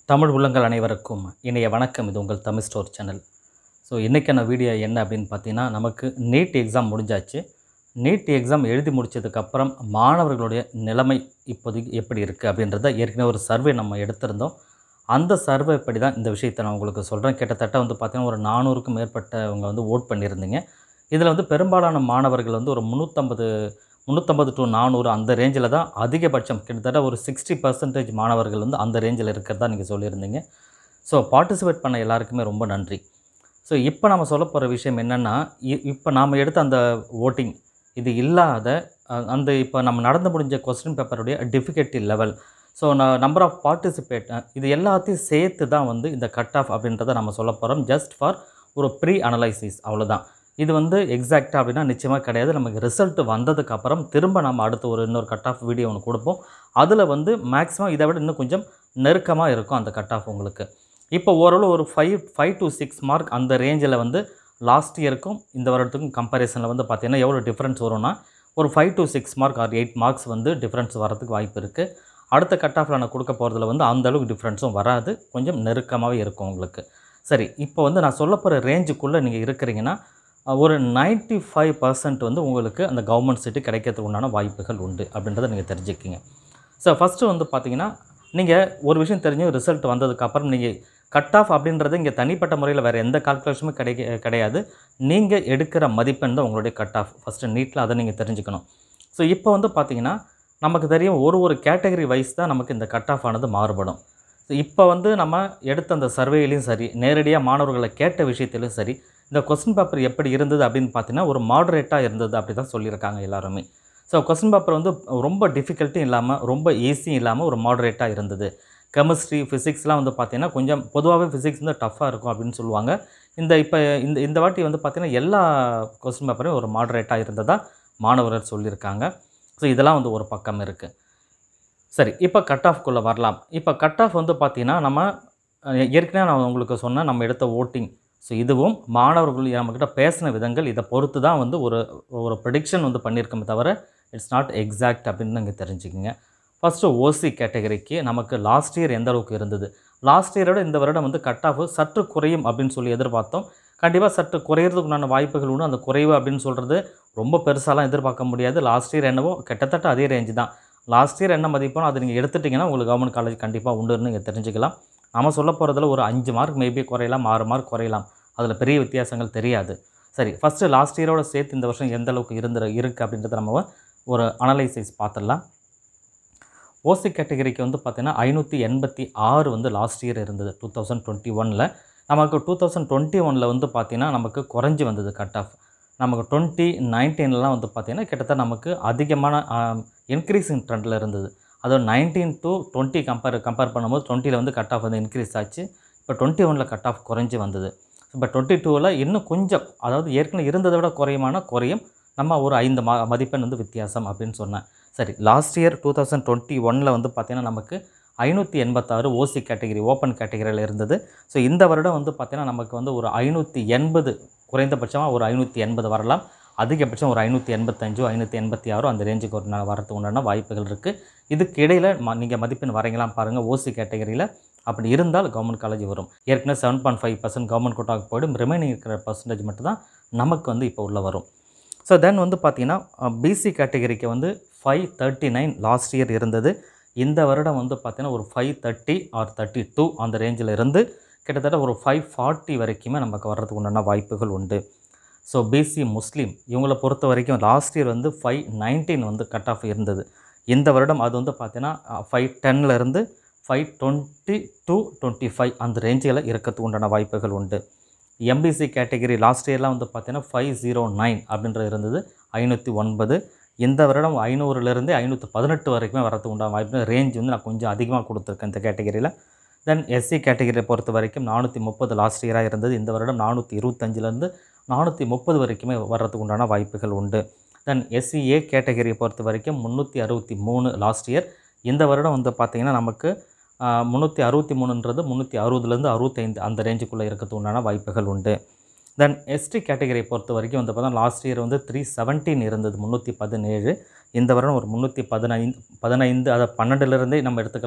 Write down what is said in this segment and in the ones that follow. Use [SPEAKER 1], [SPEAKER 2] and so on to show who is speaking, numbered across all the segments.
[SPEAKER 1] தமிழ் உள்ளங்கள் அனைவருக்கும் இணைய வணக்கம் இது உங்கள் தமிழ் ஸ்டோர் சேனல் ஸோ இன்றைக்கான வீடியோ என்ன அப்படின்னு பார்த்தீங்கன்னா நமக்கு நீட் எக்ஸாம் முடிஞ்சாச்சு நீட் எக்ஸாம் எழுதி முடிச்சதுக்கப்புறம் மாணவர்களுடைய நிலைமை இப்போதைக்கு எப்படி இருக்குது அப்படின்றத ஏற்கனவே ஒரு சர்வே நம்ம எடுத்திருந்தோம் அந்த சர்வே படி தான் இந்த விஷயத்தை நான் உங்களுக்கு சொல்கிறேன் கிட்டத்தட்ட வந்து பார்த்தீங்கன்னா ஒரு நானூறுக்கும் மேற்பட்டவங்க வந்து ஓட் பண்ணியிருந்தீங்க இதில் வந்து பெரும்பாலான மாணவர்கள் வந்து ஒரு முந்நூற்றம்பது முந்நூற்றம்பது டு நானூறு அந்த ரேஞ்சில் தான் அதிகபட்சம் கிட்டத்தட்ட ஒரு சிக்ஸ்டி பர்சன்டேஜ் மாணவர்கள் வந்து அந்த ரேஞ்சில் இருக்கிறதா நீங்கள் சொல்லியிருந்தீங்க ஸோ பார்ட்டிசிபேட் பண்ண எல்லாருக்குமே ரொம்ப நன்றி ஸோ இப்போ நம்ம சொல்ல போகிற விஷயம் என்னென்னா இப்போ நாம் எடுத்த அந்த ஓட்டிங் இது இல்லாத அஹ், அந்த இப்போ நம்ம நடந்து முடிஞ்ச கொஸ்டின் பேப்பருடைய difficulty level so number of participate இது எல்லாத்தையும் சேர்த்து தான் வந்து இந்த கட் ஆஃப் அப்படின்றத நம்ம சொல்ல போகிறோம் ஜஸ்ட் ஃபார் ஒரு ப்ரீ அனலைசிஸ் அவ்வளோதான் இது வந்து எக்ஸாக்டாக அப்படின்னா நிச்சயமாக கிடையாது நமக்கு ரிசல்ட் வந்ததுக்கப்புறம் திரும்ப நம்ம அடுத்த ஒரு இன்னொரு கட் ஆஃப் வீடியோ ஒன்று கொடுப்போம் அதில் வந்து மேக்ஸிமம் இதை விட இன்னும் கொஞ்சம் நெருக்கமாக இருக்கும் அந்த கட் ஆஃப் உங்களுக்கு இப்போ ஓரளவு ஒரு five five to six mark அந்த ரேஞ்சில் வந்து லாஸ்ட் இயருக்கும் இந்த வருடத்துக்கும் கம்பேரிசனில் வந்து பார்த்தீங்கன்னா எவ்வளோ டிஃப்ரென்ஸ் வரும்னா ஒரு five to six mark or eight marks வந்து டிஃப்ரென்ஸ் வரதுக்கு வாய்ப்பு இருக்குது அடுத்த கட் ஆஃபில் நான் கொடுக்க போகிறதுல வந்து அந்த அளவுக்கு டிஃப்ரென்ஸும் வராது கொஞ்சம் நெருக்கமாகவே இருக்கும் உங்களுக்கு சரி இப்போ வந்து நான் சொல்ல போகிற ரேஞ்சுக்குள்ளே நீங்கள் இருக்கிறீங்கன்னா அஹ், ஒரு 95% ஃபைவ் பர்சன்ட் வந்து உங்களுக்கு அந்த கவர்மெண்ட் சீட்டு கிடைக்கிறதுக்கு உண்டான வாய்ப்புகள் உண்டு அப்படின்றத நீங்கள் தெரிஞ்சுக்கிங்க ஸோ ஃபஸ்ட்டு வந்து பார்த்தீங்கன்னா நீங்கள் ஒரு விஷயம் தெரிஞ்சு ரிசல்ட் வந்ததுக்கப்புறம் நீங்கள் கட் ஆஃப் அப்படின்றது இங்கே தனிப்பட்ட முறையில் வேறு எந்த கால்குலேஷனுமே கிடைக்க கிடையாது நீங்கள் எடுக்கிற மதிப்பெண் தான் உங்களுடைய கட் ஆஃப் ஃபஸ்ட்டு நீட்டில் அதை நீங்கள் தெரிஞ்சுக்கணும் ஸோ இப்போ வந்து பார்த்தீங்கன்னா நமக்கு தெரியும் ஒரு ஒரு கேட்டகரி வைஸ் தான் நமக்கு இந்த கட் ஆஃப் ஆனது மாறுபடும் ஸோ இப்போ வந்து நம்ம எடுத்த அந்த சர்வேலையும் சரி நேரடியாக மாணவர்களை கேட்ட விஷயத்திலும் சரி இந்த கொஸ்டின் பேப்பர் எப்படி இருந்தது அப்படின்னு பார்த்தீங்கன்னா ஒரு மாடரேட்டாக இருந்தது அப்படி தான் சொல்லியிருக்காங்க எல்லாருமே ஸோ கொஸ்டின் பேப்பர் வந்து ரொம்ப டிஃபிகல்ட்டும் இல்லாமல் ரொம்ப ஈஸியும் இல்லாமல் ஒரு மாடரேட்டாக இருந்தது கெமிஸ்ட்ரி ஃபிசிக்ஸ்லாம் வந்து பார்த்தீங்கன்னா கொஞ்சம் பொதுவாகவே ஃபிசிக்ஸ் வந்து டஃப்பாக இருக்கும் அப்படின்னு சொல்லுவாங்க இந்த இப்போ இந்த இந்த வாட்டி வந்து பார்த்தீங்கன்னா எல்லா கொஸ்டின் பேப்பரும் ஒரு மாடரேட்டாக இருந்ததாக மாணவர்கள் சொல்லியிருக்காங்க ஸோ இதெல்லாம் வந்து ஒரு பக்கம் இருக்குது சரி இப்போ கட் ஆஃப்குள்ளே வரலாம் இப்போ கட் ஆஃப் வந்து பார்த்தீங்கன்னா நம்ம அஹ், ஏற்கனவே நான் உங்களுக்கு சொன்னேன் நம்ம எடுத்த ஓட்டிங் ஸோ இதுவும் மாணவர்கள் நம்மக்கிட்ட பேசின விதங்கள் இதை பொறுத்து தான் வந்து ஒரு ஒரு ப்ரெடிக்ஷன் வந்து பண்ணியிருக்கோமே தவிர இட்ஸ் நாட் எக்ஸாக்ட் அப்படின்னு நீங்கள் தெரிஞ்சுக்கங்க ஃபஸ்ட்டு ஓசி கேட்டகரிக்கு நமக்கு லாஸ்ட் இயர் எந்த அளவுக்கு இருந்தது லாஸ்ட் இயரோட இந்த வருடம் வந்து கட் ஆஃப் சற்று குறையும் அப்படின்னு சொல்லி எதிர்பார்த்தோம் கண்டிப்பாக சற்று குறையிறதுக்கு உண்டான வாய்ப்புகள் உண்டு அந்த குறைவு அப்படின்னு சொல்கிறது ரொம்ப பெருசாலாம் எதிர்பார்க்க முடியாது லாஸ்ட் இயர் என்னவோ கிட்டத்தட்ட அதே ரேஞ்சு தான் லாஸ்ட் இயர் என்ன மதிப்போ அதை நீங்கள் எடுத்துட்டிங்கன்னா உங்களுக்கு கவர்மெண்ட் காலேஜ் கண்டிப்பாக உண்டுன்னு நீங்கள் தெரிஞ்சுக்கலாம் நம்ம சொல்ல போகிறதுல ஒரு அஞ்சு மார்க் மேபி குறையலாம் ஆறு மார்க் குறையலாம் அதில் பெரிய வித்தியாசங்கள் தெரியாது சரி ஃபஸ்ட்டு லாஸ்ட் இயரோட சேர்த்து இந்த வருஷம் எந்த அளவுக்கு இருந்து இருக்குது அப்படின்றத நம்ம ஒரு அனலைசிஸ் பார்த்துடலாம் ஓசி கேட்டகரிக்கு வந்து பார்த்தீங்கன்னா ஐநூற்றி எண்பத்தி ஆறு வந்து லாஸ்ட் இயர் இருந்தது டூ தௌசண்ட் டுவெண்ட்டி ஒனில் நமக்கு டூ தௌசண்ட் டுவெண்ட்டி ஒனில் வந்து பார்த்தீங்கன்னா நமக்கு குறைஞ்சி வந்தது கட் ஆஃப் நமக்கு டுவெண்ட்டி நைன்டீன்லாம் வந்து பார்த்தீங்கன்னா கிட்டத்தட்ட நமக்கு அதிகமான இன்க்ரீஸிங் ட்ரெண்டில் இருந்தது அதுவும் nineteen to twenty compare compare பண்ணும்போது டுவெண்ட்டியில் வந்து கட் ஆஃப் வந்து இன்க்ரீஸ் ஆச்சு இப்போ டுவெண்ட்டி ஒனில் கட் ஆஃப் குறைஞ்சி வந்தது இப்போ டுவெண்ட்டி டூவில் இன்னும் கொஞ்சம் அதாவது ஏற்கனவே இருந்ததை விட குறையுமான குறையும் நம்ம ஒரு ஐந்து மா மதிப்பெண் வந்து வித்தியாசம் அப்படின்னு சொன்னேன் சரி last year two thousand twenty ஒனில் வந்து பார்த்திங்கன்னா நமக்கு ஐநூற்றி எண்பத்தாறு ஓசி கேட்டகரி ஓப்பன் கேட்டகரியில் இருந்தது ஸோ இந்த வருடம் வந்து பார்த்திங்கன்னா நமக்கு வந்து ஒரு ஐநூற்றி எண்பது குறைந்தபட்சமாக ஒரு ஐநூற்றி எண்பது வரலாம் அதிகபட்சம் ஒரு ஐநூற்றி எண்பத்தஞ்சோ ஐநூற்றி எண்பத்தி ஆறோ அந்த ரேஞ்சுக்கு ஒரு நாள் வரதுக்கு உண்டான வாய்ப்புகள் இருக்குது இதுக்கு இடையில் ம நீங்கள் மதிப்பெண் வரீங்களாம் பாருங்கள் ஓசி கேட்டகரியில் அப்படி இருந்தால் கவர்மெண்ட் காலேஜ் வரும் ஏற்கனவே seven point five percent government கோட்டாக்கு போய்டும் ரிமைனிங் இருக்கிற பர்சன்டேஜ் மட்டும் தான் நமக்கு வந்து இப்போ உள்ள வரும் ஸோ தென் வந்து பார்த்தீங்கன்னா பிசி கேட்டகரிக்கு வந்து five thirty nine last year இருந்தது இந்த வருடம் வந்து பார்த்தீங்கன்னா ஒரு five thirty or thirty two அந்த ரேஞ்சில் இருந்து கிட்டத்தட்ட ஒரு ஃபைவ் ஃபார்ட்டி வரைக்குமே நமக்கு வர்றதுக்கு உண்டான வாய்ப்புகள் உண்டு ஸோ பிசி முஸ்லீம் இவங்களை பொறுத்த வரைக்கும் லாஸ்ட் இயர் வந்து ஃபைவ் நைன்டீன் வந்து கட் ஆஃப் இருந்தது இந்த வருடம் அது வந்து பார்த்தீங்கன்னா ஃபைவ் டென்லேருந்து five twenty two twenty five அந்த ரேஞ்சில் இருக்கிறதுக்கு உண்டான வாய்ப்புகள் உண்டு எம்பிசி கேட்டகரி லாஸ்ட் இயர்லாம் வந்து பார்த்தீங்கன்னா ஃபைவ் ஜீரோ நைன் அப்படின்றது இருந்தது ஐநூற்றி ஒன்பது இந்த வருடம் ஐநூறுலேருந்து ஐநூற்றி பதினெட்டு வரைக்குமே வரதுக்கு உண்டான வாய்ப்பு ரேஞ்ச் வந்து நான் கொஞ்சம் அதிகமாக கொடுத்துருக்கேன் இந்த கேட்டகரியில் தென் எஸ்சி கேட்டகரியை பொறுத்த வரைக்கும் நானூற்றி முப்பது லாஸ்ட் இயராக இருந்தது இந்த வருடம் நானூற்றி இருபத்தஞ்சிலேருந்து நானூற்றி முப்பது வரைக்குமே வர்றதுக்கு உண்டான வாய்ப்புகள் உண்டு தென் எஸ்சிஏ கேட்டகரியை பொறுத்த வரைக்கும் முந்நூற்றி அறுபத்தி மூணு லாஸ்ட் இயர் இந்த வருடம் வந்து பார்த்திங்கன்னா நமக்கு முந்நூற்றி அறுபத்தி மூணுன்றது முந்நூற்றி அறுபதுலேருந்து அறுபத்தைந்து அந்த ரேஞ்சுக்குள்ளே இருக்கிறதுக்கு உண்டான வாய்ப்புகள் உண்டு தென் எஸ்டி கேட்டகரியை பொறுத்த வரைக்கும் வந்து பார்த்தா லாஸ்ட் இயர் வந்து த்ரீ செவன்டீன் இருந்தது முந்நூற்றி பதினேழு இந்த வருடம் ஒரு முந்நூற்றி பதினைந்து பதினைந்து அதை பன்னெண்டுலேருந்தே நம்ம எடுத்துக்கலாம்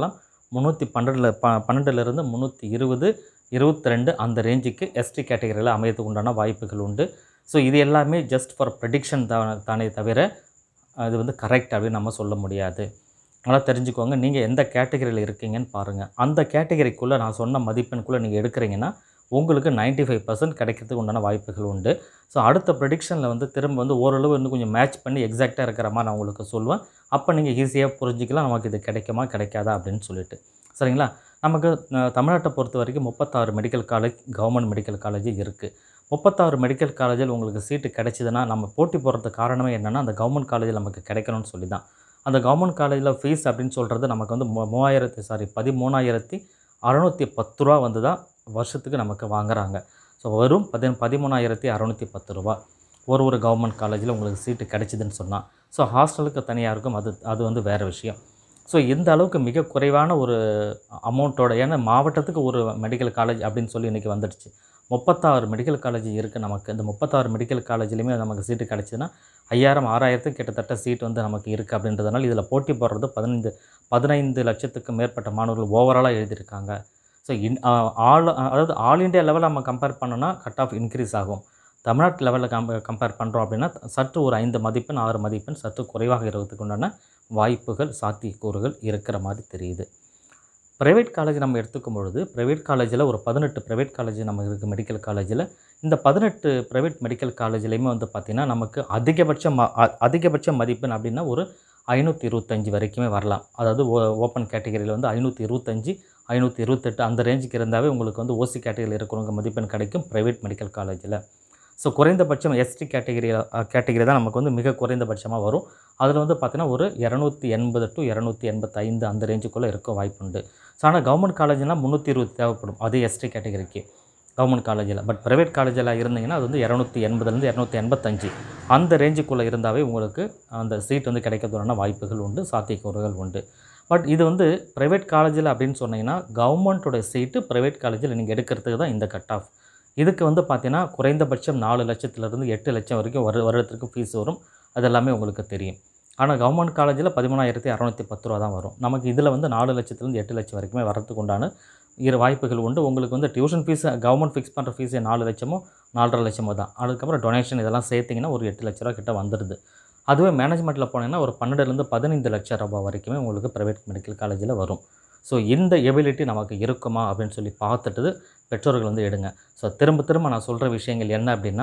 [SPEAKER 1] முந்நூற்றி பன்னெண்டில் ப பன்னெண்டுலேருந்து முந்நூற்றி இருபது இருபத்தி ரெண்டு அந்த ரேஞ்சுக்கு எஸ்டி கேட்டகரியில் அமையத்துக்கு உண்டான வாய்ப்புகள் உண்டு ஸோ இது எல்லாமே ஜஸ்ட் ஃபார் ப்ரெடிக்ஷன் தான் தானே தவிர அது வந்து கரெக்ட் அப்படின்னு நம்ம சொல்ல முடியாது நல்லா தெரிஞ்சுக்கோங்க நீங்கள் எந்த கேட்டகரியில் இருக்கீங்கன்னு பாருங்கள் அந்த கேட்டகரிக்குள்ளே நான் சொன்ன மதிப்பெண்குள்ளே நீங்கள் எடுக்கிறீங்கன்னா உங்களுக்கு 95% ஃபைவ் பர்சன்ட் கிடைக்கிறதுக்கு உண்டான வாய்ப்புகள் உண்டு ஸோ அடுத்த ப்ரெடிக்ஷனில் வந்து திரும்ப வந்து ஓரளவு இன்னும் கொஞ்சம் மேட்ச் பண்ணி எக்ஸாக்டாக இருக்கிற மாதிரி நான் உங்களுக்கு சொல்லுவேன் அப்போ நீங்கள் ஈஸியாக புரிஞ்சிக்கலாம் நமக்கு இது கிடைக்குமா கிடைக்காதா அப்படின்னு சொல்லிட்டு சரிங்களா நமக்கு அஹ், தமிழ்நாட்டை பொறுத்த வரைக்கும் முப்பத்தாறு medical college government medical college இருக்குது முப்பத்தாறு மெடிக்கல் காலேஜில் உங்களுக்கு சீட்டு கிடைச்சிதுன்னா நம்ம போட்டி போடுறதுக்கு காரணமே என்னென்னா அந்த கவர்மெண்ட் காலேஜில் நமக்கு கிடைக்கணும்னு சொல்லி தான் அந்த கவர்மெண்ட் காலேஜில் ஃபீஸ் அப்படின்னு சொல்கிறது நமக்கு வந்து மூ- மூவாயிரத்தி சாரி பதிமூணாயிரத்தி அறநூற்றி பத்து ரூபா வந்து தான் வருஷத்துக்கு நமக்கு வாங்குறாங்க ஸோ வெறும் பதி பதிமூணாயிரத்தி அறநூற்றி பத்து ரூபா ஒரு ஒரு கவர்மெண்ட் காலேஜில் உங்களுக்கு சீட்டு கிடைச்சிதுன்னு சொன்னால் ஸோ ஹாஸ்டலுக்கு தனியாக இருக்கும் அது அது வந்து வேறு விஷயம் ஸோ இந்த அளவுக்கு மிக குறைவான ஒரு அமௌண்ட்டோட ஏன்னா மாவட்டத்துக்கு ஒரு மெடிக்கல் காலேஜ் அப்படின்னு சொல்லி இன்றைக்கி வந்துடுச்சு முப்பத்தாறு மெடிக்கல் காலேஜ் இருக்குது நமக்கு இந்த முப்பத்தாறு மெடிக்கல் காலேஜ்லேயுமே நமக்கு சீட்டு கிடச்சிதுன்னா ஐயாயிரம் ஆறாயிரத்துக்கு கிட்டத்தட்ட சீட் வந்து நமக்கு இருக்குது அப்படின்றதுனால இதில் போட்டி போடுறது பதினைந்து பதினைந்து லட்சத்துக்கு மேற்பட்ட மாணவர்கள் ஓவராலாக எழுதியிருக்காங்க ஸோ இன் ஆல் அதாவது ஆல் இண்டியா லெவலில் நம்ம கம்பேர் பண்ணோன்னா கட் ஆஃப் இன்க்ரீஸ் ஆகும் தமிழ்நாட்டு லெவலில் கம் கம்பேர் பண்ணுறோம் அப்படின்னா சற்று ஒரு ஐந்து மதிப்பெண் ஆறு மதிப்பெண் சற்று குறைவாக இருக்கிறதுக்கு உண்டான வாய்ப்புகள் சாத்தியக்கூறுகள் இருக்கிற மாதிரி தெரியுது ப்ரைவேட் காலேஜ் நம்ம எடுத்துக்கும் பொழுது ப்ரைவேட் காலேஜில் ஒரு பதினெட்டு ப்ரைவேட் காலேஜ் நமக்கு இருக்குது மெடிக்கல் காலேஜில் இந்த பதினெட்டு ப்ரைவேட் மெடிக்கல் காலேஜ்லேயுமே வந்து பார்த்திங்கன்னா நமக்கு அதிகபட்ச ம அ- அதிகபட்ச மதிப்பெண் அப்படின்னா ஒரு ஐநூற்றி இருபத்தஞ்சி வரைக்குமே வரலாம் அதாவது ஓ ஓப்பன் கேட்டகரியில் வந்து ஐநூற்றி இருபத்தஞ்சி ஐநூற்றி இருபத்தெட்டு அந்த ரேஞ்சுக்கு இருந்தாவே உங்களுக்கு வந்து ஓசி கேட்டகரியில் இருக்கிறவங்க மதிப்பெண் கிடைக்கும் ப்ரைவேட் மெடிக்கல் காலேஜில் ஸோ குறைந்தபட்சம் எஸ்டி கேட்டகரியில் கேட்டகரி தான் நமக்கு வந்து மிக குறைந்தபட்சமாக வரும் அதில் வந்து பார்த்தீங்கன்னா ஒரு இரநூத்தி எண்பது டு இரநூத்தி எண்பத்தைந்து அந்த ரேஞ்சுக்குள்ளே இருக்க வாய்ப்புண்டு ஸோ ஆனால் கவர்மெண்ட் காலேஜ்னால் முந்நூற்றி இருபது தேவைப்படும் அது எஸ்டி கேட்டகரிக்கு கவர்மெண்ட் காலேஜில் பட் ப்ரைவேட் காலேஜில் இருந்தீங்கன்னா அது வந்து இரநூத்தி எண்பதுலேருந்து இரநூத்தி எண்பத்தஞ்சு அந்த ரேஞ்சுக்குள்ளே இருந்தாவே உங்களுக்கு அந்த சீட் வந்து கிடைக்கிறதுக்கான வாய்ப்புகள் உண்டு சாத்தியக்கூறுகள் உண்டு பட் இது வந்து ப்ரைவேட் காலேஜில் அப்படின்னு சொன்னீங்கன்னா கவர்மெண்ட்டோட சீட்டு ப்ரைவேட் காலேஜில் நீங்கள் எடுக்கிறதுக்கு தான் இந்த கட் ஆஃப் இதுக்கு வந்து பார்த்தீங்கன்னா குறைந்தபட்சம் நாலு லட்சத்துலேருந்து எட்டு லட்சம் வரைக்கும் வரு வருடத்திற்கு ஃபீஸ் வரும் அது எல்லாமே உங்களுக்கு தெரியும் ஆனால் கவர்மெண்ட் காலேஜில் பதிமூணாயிரத்தி அறநூற்றி பத்து ரூபா தான் வரும் நமக்கு இதில் வந்து நாலு லட்சத்துலேருந்து எட்டு லட்சம் வரைக்குமே வரதுக்கு உண்டான இரு வாய்ப்புகள் உண்டு உங்களுக்கு வந்து டியூஷன் ஃபீஸ் கவர்மெண்ட் ஃபிக்ஸ் பண்ணுற ஃபீஸே நாலு லட்சமோ நாலரை லட்சமோ தான் அதுக்கப்புறம் டொனேஷன் இதெல்லாம் சேர்த்திங்கன்னா ஒரு எட்டு லட்ச ரூபா கிட்ட வந்துடுது அதுவே மேனேஜ்மெண்ட்டில் போனீங்கன்னா ஒரு பன்னெண்டுலேருந்து பதினைந்து லட்சம் ரூபாய் வரைக்குமே உங்களுக்கு ப்ரைவேட் மெடிக்கல் காலேஜில் வரும் ஸோ இந்த எபிலிட்டி நமக்கு இருக்குமா அப்படின்னு சொல்லி பார்த்துட்டு பெற்றோர்கள் வந்து எடுங்க ஸோ திரும்ப திரும்ப நான் சொல்கிற விஷயங்கள் என்ன அப்படின்னா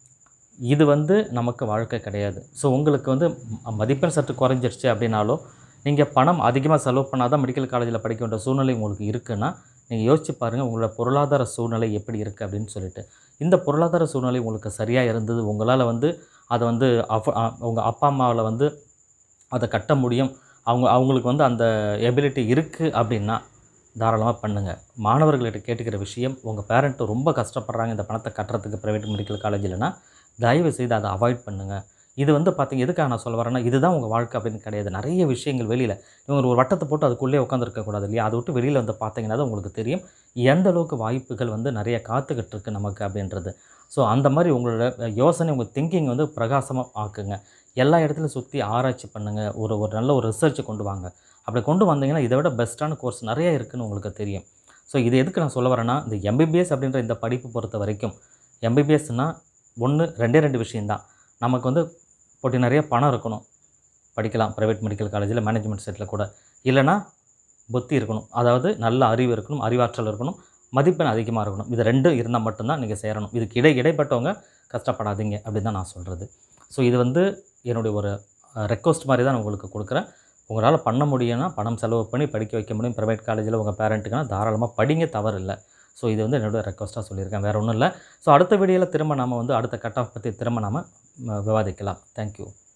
[SPEAKER 1] இது வந்து நமக்கு வாழ்க்கை கிடையாது ஸோ உங்களுக்கு வந்து ம- மதிப்பெண் சற்று குறைஞ்சிருச்சு அப்படின்னாலோ நீங்கள் பணம் அதிகமாக செலவு பண்ணாதான் மெடிக்கல் காலேஜில் படிக்க வேண்டிய சூழ்நிலை உங்களுக்கு இருக்குன்னா நீங்கள் யோசிச்சு பாருங்கள் உங்களோட பொருளாதார சூழ்நிலை எப்படி இருக்குது அப்படின்னு சொல்லிட்டு இந்த பொருளாதார சூழ்நிலை உங்களுக்கு சரியாக இருந்தது உங்களால் வந்து அதை வந்து அஃப உங்கள் அப்பா அம்மாவில் வந்து அதை கட்ட முடியும் அவங்க அவங்களுக்கு வந்து அந்த எபிலிட்டி இருக்குது அப்படின்னா தாராளமாக பண்ணுங்கள் மாணவர்கள்கிட்ட கேட்டுக்கிற விஷயம் உங்கள் பேரண்ட்டு ரொம்ப கஷ்டப்படுறாங்க இந்த பணத்தை கட்டுறதுக்கு ப்ரைவேட் மெடிக்கல் காலேஜில்னா தயவு செய்து அதை அவாய்ட் பண்ணுங்கள் இது வந்து பார்த்தீங்க எதுக்காக நான் சொல்ல வரேன்னா இதுதான் உங்கள் வாழ்க்கை அப்படின்னு கிடையாது நிறைய விஷயங்கள் வெளியில் இவங்க ஒரு வட்டத்தை போட்டு அதுக்குள்ளே உட்காந்துருக்கக்கூடாது இல்லையா அதை விட்டு வெளியில் வந்து பார்த்தீங்கன்னா தான் உங்களுக்கு தெரியும் எந்த அளவுக்கு வாய்ப்புகள் வந்து நிறைய காத்துக்கிட்டு இருக்கு நமக்கு அப்படின்றது ஸோ அந்த மாதிரி உங்களோட யோசனை உங்கள் திங்கிங் வந்து பிரகாசமாக ஆக்குங்க எல்லா இடத்துலையும் சுற்றி ஆராய்ச்சி பண்ணுங்கள் ஒரு ஒரு நல்ல ஒரு ரிசர்ச்சை கொண்டு வாங்க அப்படி கொண்டு வந்தீங்கன்னா இதை விட பெஸ்ட்டான கோர்ஸ் நிறைய இருக்குன்னு உங்களுக்கு தெரியும் ஸோ இது எதுக்கு நான் சொல்ல வரேன்னா இந்த எம்பிபிஎஸ் அப்படின்ற இந்த படிப்பு பொறுத்த வரைக்கும் எம்பிபிஎஸ்னால் ஒன்று ரெண்டே ரெண்டு விஷயந்தான் நமக்கு வந்து போட்டி நிறைய பணம் இருக்கணும் படிக்கலாம் ப்ரைவேட் மெடிக்கல் காலேஜில் மேனேஜ்மெண்ட் செட்டில் கூட இல்லைன்னா புத்தி இருக்கணும் அதாவது நல்ல அறிவு இருக்கணும் அறிவாற்றல் இருக்கணும் மதிப்பெண் அதிகமாக இருக்கணும் இது ரெண்டும் இருந்தால் மட்டும்தான் நீங்கள் சேரணும் இதுக்கு இடை இடைப்பட்டவங்க கஷ்டப்படாதீங்க அப்படின்னு தான் நான் சொல்கிறது ஸோ இது வந்து என்னுடைய ஒரு ரெக்வஸ்ட் மாதிரி தான் நான் உங்களுக்கு கொடுக்குறேன் உங்களால் பண்ண முடியும்னா பணம் செலவு பண்ணி படிக்க வைக்க முடியும் ப்ரைவேட் காலேஜில் உங்கள் பேரண்ட்டுக்குனா தாராளமாக படிங்க தவறு இல்லை ஸோ இது வந்து என்னோட ரெக்வஸ்ட்டாக சொல்லியிருக்கேன் வேறு ஒன்றும் இல்லை ஸோ அடுத்த வீடியோவில் திரும்ப நாம வந்து அடுத்த கட் ஆஃப் பற்றி திரும்ப நாம ம, விவாதிக்கலாம் தேங்க்யூ